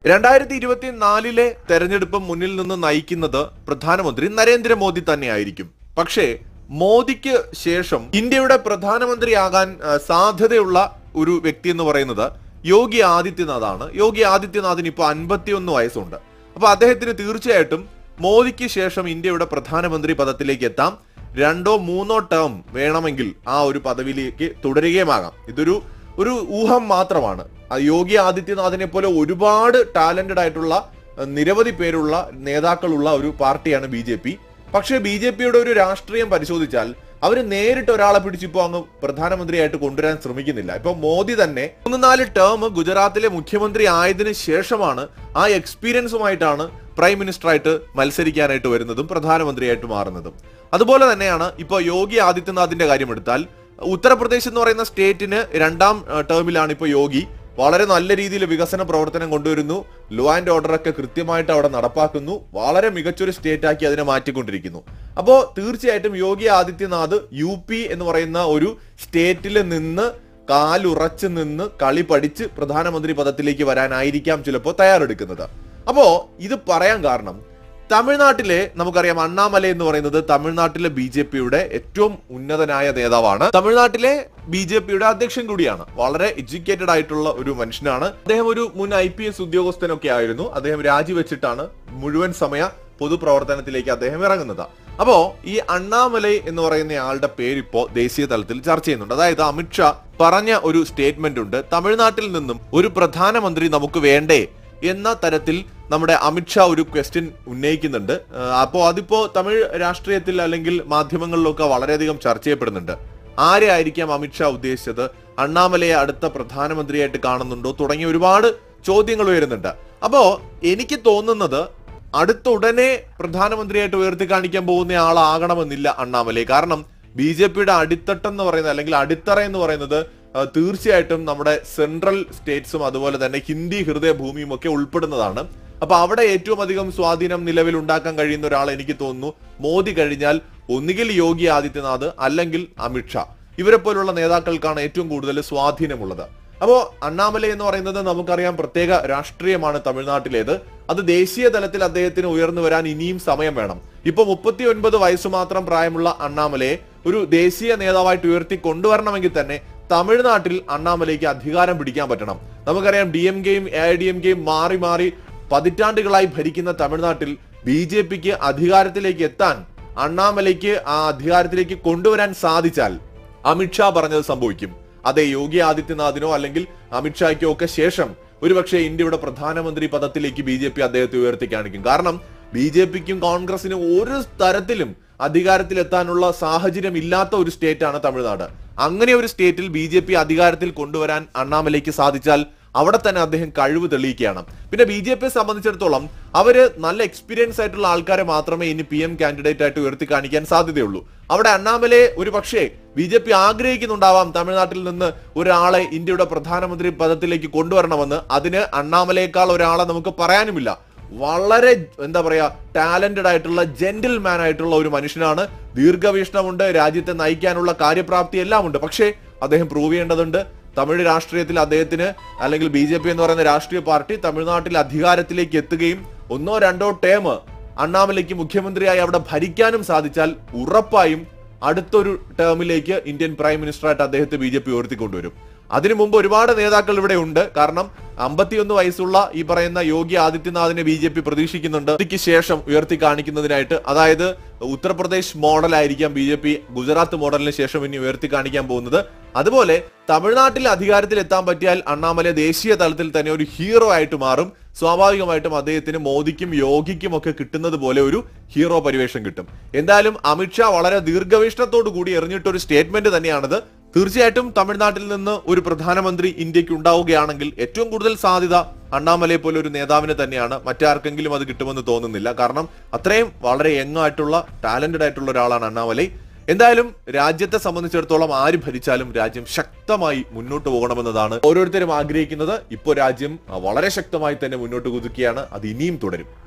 രണ്ടായിരത്തി ഇരുപത്തിനാലിലെ തെരഞ്ഞെടുപ്പ് മുന്നിൽ നിന്ന് നയിക്കുന്നത് പ്രധാനമന്ത്രി നരേന്ദ്രമോദി തന്നെയായിരിക്കും പക്ഷേ മോദിക്ക് ശേഷം ഇന്ത്യയുടെ പ്രധാനമന്ത്രിയാകാൻ ആ, സാധ്യതയുള്ള ഒരു വ്യക്തി എന്ന് പറയുന്നത് യോഗി ആദിത്യനാഥാണ് യോഗി ആദിത്യനാഥിന് ഇപ്പോൾ അൻപത്തിയൊന്ന് വയസ്സുണ്ട് അപ്പൊ അദ്ദേഹത്തിന് തീർച്ചയായിട്ടും മോദിക്ക് ശേഷം ഇന്ത്യയുടെ പ്രധാനമന്ത്രി പദത്തിലേക്ക് എത്താം രണ്ടോ മൂന്നോ ടേം വേണമെങ്കിൽ ആ ഒരു പദവിയിലേക്ക് തുടരുകയുമാകാം ഇതൊരു ഒരു ഊഹം മാത്രമാണ് ആ യോഗി ആദിത്യനാഥിനെ പോലെ ഒരുപാട് ടാലന്റഡ് ആയിട്ടുള്ള അഹ് നിരവധി പേരുള്ള നേതാക്കളുള്ള ഒരു പാർട്ടിയാണ് ബി ജെ പി പക്ഷേ ബി ജെ പിയുടെ ഒരു രാഷ്ട്രീയം പരിശോധിച്ചാൽ അവർ നേരിട്ട് ഒരാളെ പിടിച്ചിപ്പോ അങ്ങ് പ്രധാനമന്ത്രിയായിട്ട് കൊണ്ടുവരാൻ ശ്രമിക്കുന്നില്ല ഇപ്പൊ മോദി തന്നെ മൂന്ന് നാല് ടേം ഗുജറാത്തിലെ മുഖ്യമന്ത്രി ആയതിനു ശേഷമാണ് ആ എക്സ്പീരിയൻസുമായിട്ടാണ് പ്രൈം മിനിസ്റ്ററായിട്ട് മത്സരിക്കാനായിട്ട് വരുന്നതും പ്രധാനമന്ത്രിയായിട്ട് മാറുന്നതും അതുപോലെ തന്നെയാണ് ഇപ്പോൾ യോഗി ആദിത്യനാഥിന്റെ കാര്യം എടുത്താൽ ഉത്തർപ്രദേശ് എന്ന് പറയുന്ന സ്റ്റേറ്റിന് രണ്ടാം ഏഹ്, ടേമിലാണ് ഇപ്പോൾ യോഗി വളരെ നല്ല രീതിയിൽ വികസന പ്രവർത്തനം കൊണ്ടുവരുന്നു ലോ ആൻഡ് ഓർഡർ ഒക്കെ കൃത്യമായിട്ട് അവിടെ നടപ്പാക്കുന്നു വളരെ മികച്ചൊരു സ്റ്റേറ്റ് ആക്കി അതിനെ മാറ്റിക്കൊണ്ടിരിക്കുന്നു അപ്പോൾ തീർച്ചയായിട്ടും യോഗി ആദിത്യനാഥ് യു പി എന്ന് പറയുന്ന ഒരു സ്റ്റേറ്റിൽ നിന്ന് കാലുറച്ച് നിന്ന് കളി പഠിച്ച് പ്രധാനമന്ത്രി പദത്തിലേക്ക് വരാനായിരിക്കാം ചിലപ്പോൾ തയ്യാറെടുക്കുന്നത് അപ്പോ ഇത് പറയാൻ കാരണം തമിഴ്നാട്ടിലെ നമുക്കറിയാം അണ്ണാമല എന്ന് പറയുന്നത് തമിഴ്നാട്ടിലെ ബി ജെ പിയുടെ ഏറ്റവും ഉന്നതനായ നേതാവാണ് തമിഴ്നാട്ടിലെ ബി ജെ പിയുടെ അധ്യക്ഷൻ കൂടിയാണ് വളരെ എഡ്യൂക്കേറ്റഡ് ആയിട്ടുള്ള ഒരു മനുഷ്യനാണ് അദ്ദേഹം ഒരു മുൻ ഐ പി എസ് ഉദ്യോഗസ്ഥനൊക്കെ ആയിരുന്നു അദ്ദേഹം രാജിവെച്ചിട്ടാണ് മുഴുവൻ സമയ പൊതുപ്രവർത്തനത്തിലേക്ക് അദ്ദേഹം ഇറങ്ങുന്നത് അപ്പോ ഈ അണ്ണാമലൈ എന്ന് പറയുന്ന ആളുടെ പേര് ഇപ്പോ ദേശീയ തലത്തിൽ ചർച്ച ചെയ്യുന്നുണ്ട് അതായത് അമിത്ഷാ പറഞ്ഞ ഒരു സ്റ്റേറ്റ്മെന്റ് ഉണ്ട് തമിഴ്നാട്ടിൽ നിന്നും ഒരു പ്രധാനമന്ത്രി നമുക്ക് വേണ്ടേ എന്ന തരത്തിൽ നമ്മുടെ അമിത്ഷാ ഒരു ക്വസ്റ്റ്യൻ ഉന്നയിക്കുന്നുണ്ട് അപ്പോൾ അതിപ്പോ തമിഴ് രാഷ്ട്രീയത്തിൽ അല്ലെങ്കിൽ മാധ്യമങ്ങളിലൊക്കെ വളരെയധികം ചർച്ച ചെയ്യപ്പെടുന്നുണ്ട് ആരെ ആയിരിക്കാം അമിത്ഷാ ഉദ്ദേശിച്ചത് അണ്ണാമലയെ അടുത്ത പ്രധാനമന്ത്രിയായിട്ട് കാണുന്നുണ്ടോ തുടങ്ങിയ ഒരുപാട് ചോദ്യങ്ങൾ ഉയരുന്നുണ്ട് അപ്പോ എനിക്ക് തോന്നുന്നത് അടുത്ത ഉടനെ പ്രധാനമന്ത്രിയായിട്ട് ഉയർത്തി കാണിക്കാൻ പോകുന്ന ആളാകണമെന്നില്ല അണ്ണാമലൈ കാരണം ബി ജെ പിയുടെ അടിത്തട്ടം എന്ന് പറയുന്നത് അല്ലെങ്കിൽ അടിത്തറ എന്ന് പറയുന്നത് ആ, തീർച്ചയായിട്ടും നമ്മുടെ സെൻട്രൽ സ്റ്റേറ്റ്സും അതുപോലെ തന്നെ ഹിന്ദി ഹൃദയഭൂമിയും ഒക്കെ ഉൾപ്പെടുന്നതാണ് അപ്പൊ അവിടെ ഏറ്റവും അധികം സ്വാധീനം നിലവിൽ ഉണ്ടാക്കാൻ കഴിയുന്ന ഒരാൾ എനിക്ക് തോന്നുന്നു മോദി കഴിഞ്ഞാൽ ഒന്നുകിൽ യോഗി ആദിത്യനാഥ് അല്ലെങ്കിൽ അമിത്ഷാ ഇവരെ പോലുള്ള നേതാക്കൾക്കാണ് ഏറ്റവും കൂടുതൽ സ്വാധീനമുള്ളത് അപ്പോ അണ്ണാമല എന്ന് പറയുന്നത് നമുക്കറിയാം പ്രത്യേക രാഷ്ട്രീയമാണ് തമിഴ്നാട്ടിലേത് അത് ദേശീയ തലത്തിൽ അദ്ദേഹത്തിന് ഉയർന്നു വരാൻ ഇനിയും സമയം വേണം ഇപ്പൊ മുപ്പത്തി ഒൻപത് വയസ്സ് മാത്രം പ്രായമുള്ള അണ്ണാമലയെ ഒരു ദേശീയ നേതാവായിട്ട് ഉയർത്തി കൊണ്ടുവരണമെങ്കിൽ തന്നെ തമിഴ്നാട്ടിൽ അണ്ണാമലയ്ക്ക് അധികാരം പിടിക്കാൻ പറ്റണം നമുക്കറിയാം ഡി എം കെയും എ ഡി എം കെയും മാറി മാറി പതിറ്റാണ്ടുകളായി ഭരിക്കുന്ന തമിഴ്നാട്ടിൽ ബി ജെ പിക്ക് അധികാരത്തിലേക്ക് എത്താൻ അണ്ണാമലയ്ക്ക് ആ അധികാരത്തിലേക്ക് കൊണ്ടുവരാൻ സാധിച്ചാൽ അമിത്ഷാ പറഞ്ഞത് സംഭവിക്കും അതെ യോഗി ആദിത്യനാഥിനോ അല്ലെങ്കിൽ അമിത്ഷായ്ക്കോ ഒക്കെ ശേഷം ഒരുപക്ഷെ ഇന്ത്യയുടെ പ്രധാനമന്ത്രി പദത്തിലേക്ക് ബി ജെ പി അദ്ദേഹത്തെ ഉയർത്തി കാണിക്കും കാരണം ബി ജെ പിക്കും കോൺഗ്രസിനും ഒരു തരത്തിലും അധികാരത്തിലെത്താനുള്ള സാഹചര്യം ഇല്ലാത്ത ഒരു സ്റ്റേറ്റ് ആണ് തമിഴ്നാട് അങ്ങനെ ഒരു സ്റ്റേറ്റിൽ ബി ജെ പി അധികാരത്തിൽ കൊണ്ടുവരാൻ അണ്ണാമലയ്ക്ക് സാധിച്ചാൽ അവിടെ തന്നെ അദ്ദേഹം കഴിവ് തെളിയിക്കുകയാണ് പിന്നെ ബി ജെ പിയെ സംബന്ധിച്ചിടത്തോളം അവര് നല്ല എക്സ്പീരിയൻസ് ആയിട്ടുള്ള ആൾക്കാരെ മാത്രമേ ഇനി പി എം കാൻഡിഡേറ്റ് ആയിട്ട് ഉയർത്തി കാണിക്കാൻ സാധ്യതയുള്ളൂ അവിടെ അണ്ണാമലയെ ഒരു പക്ഷേ ബി ജെ പി ആഗ്രഹിക്കുന്നുണ്ടാവാം തമിഴ്നാട്ടിൽ നിന്ന് ഒരാളെ ഇന്ത്യയുടെ പ്രധാനമന്ത്രി പദത്തിലേക്ക് കൊണ്ടുവരണമെന്ന് അതിന് അണ്ണാമലയേക്കാൾ ഒരാളെ നമുക്ക് പറയാനുമില്ല വളരെ എന്താ പറയാ ടാലന്റഡ് ആയിട്ടുള്ള ജെന്റിൽമാൻ ആയിട്ടുള്ള ഒരു മനുഷ്യനാണ് ദീർഘവീക്ഷണമുണ്ട് രാജ്യത്തെ നയിക്കാനുള്ള കാര്യപ്രാപ്തി എല്ലാം ഉണ്ട് പക്ഷേ അദ്ദേഹം പ്രൂവ് ചെയ്യേണ്ടതുണ്ട് തമിഴ് രാഷ്ട്രീയത്തിൽ അദ്ദേഹത്തിന് അല്ലെങ്കിൽ ബി ജെ പി എന്ന് പറയുന്ന രാഷ്ട്രീയ പാർട്ടി തമിഴ്നാട്ടിൽ അധികാരത്തിലേക്ക് എത്തുകയും ഒന്നോ രണ്ടോ ടേം അണ്ണാമലയ്ക്ക് മുഖ്യമന്ത്രിയായി അവിടെ ഭരിക്കാനും സാധിച്ചാൽ ഉറപ്പായും അടുത്തൊരു ടേമിലേക്ക് ഇന്ത്യൻ പ്രൈം മിനിസ്റ്ററായിട്ട് അദ്ദേഹത്തെ ബി ജെ പി ഉയർത്തിക്കൊണ്ടുവരും അതിനു മുമ്പ് ഒരുപാട് നേതാക്കൾ ഇവിടെ ഉണ്ട് കാരണം അമ്പത്തിയൊന്ന് വയസ്സുള്ള ഈ പറയുന്ന യോഗി ആദിത്യനാഥിനെ ബി ജെ പി പ്രതീക്ഷിക്കുന്നുണ്ട് ഇതിക്ക് ശേഷം ഉയർത്തി കാണിക്കുന്നതിനായിട്ട് അതായത് ഉത്തർപ്രദേശ് മോഡലായിരിക്കാം ബി ജെ പി ഗുജറാത്ത് മോഡലിന് ശേഷം ഇനി ഉയർത്തി കാണിക്കാൻ പോകുന്നത് അതുപോലെ തമിഴ്നാട്ടിൽ അധികാരത്തിൽ എത്താൻ പറ്റിയാൽ അണ്ണാമല ദേശീയ തലത്തിൽ തന്നെ ഒരു ഹീറോ ആയിട്ട് മാറും സ്വാഭാവികമായിട്ടും അദ്ദേഹത്തിന് മോദിക്കും യോഗിക്കും ഒക്കെ കിട്ടുന്നത് പോലെ ഒരു ഹീറോ പരിവേഷം കിട്ടും എന്തായാലും അമിത്ഷാ വളരെ ദീർഘവീക്ഷണത്തോടു കൂടി എറിഞ്ഞിട്ടൊരു സ്റ്റേറ്റ്മെന്റ് തന്നെയാണത് തീർച്ചയായിട്ടും തമിഴ്നാട്ടിൽ നിന്ന് ഒരു പ്രധാനമന്ത്രി ഇന്ത്യക്ക് ഉണ്ടാവുകയാണെങ്കിൽ ഏറ്റവും കൂടുതൽ സാധ്യത അണ്ണാമലയെ പോലെ ഒരു നേതാവിന് തന്നെയാണ് മറ്റാർക്കെങ്കിലും അത് കിട്ടുമെന്ന് തോന്നുന്നില്ല കാരണം അത്രയും വളരെ യങ് ആയിട്ടുള്ള ടാലന്റഡ് ആയിട്ടുള്ള ഒരാളാണ് അണ്ണാമലൈ എന്തായാലും രാജ്യത്തെ സംബന്ധിച്ചിടത്തോളം ആര് ഭരിച്ചാലും രാജ്യം ശക്തമായി മുന്നോട്ട് പോകണമെന്നതാണ് ഓരോരുത്തരും ആഗ്രഹിക്കുന്നത് ഇപ്പോൾ രാജ്യം ആ, വളരെ ശക്തമായി തന്നെ മുന്നോട്ട് കുതിക്കുകയാണ് അത് ഇനിയും തുടരും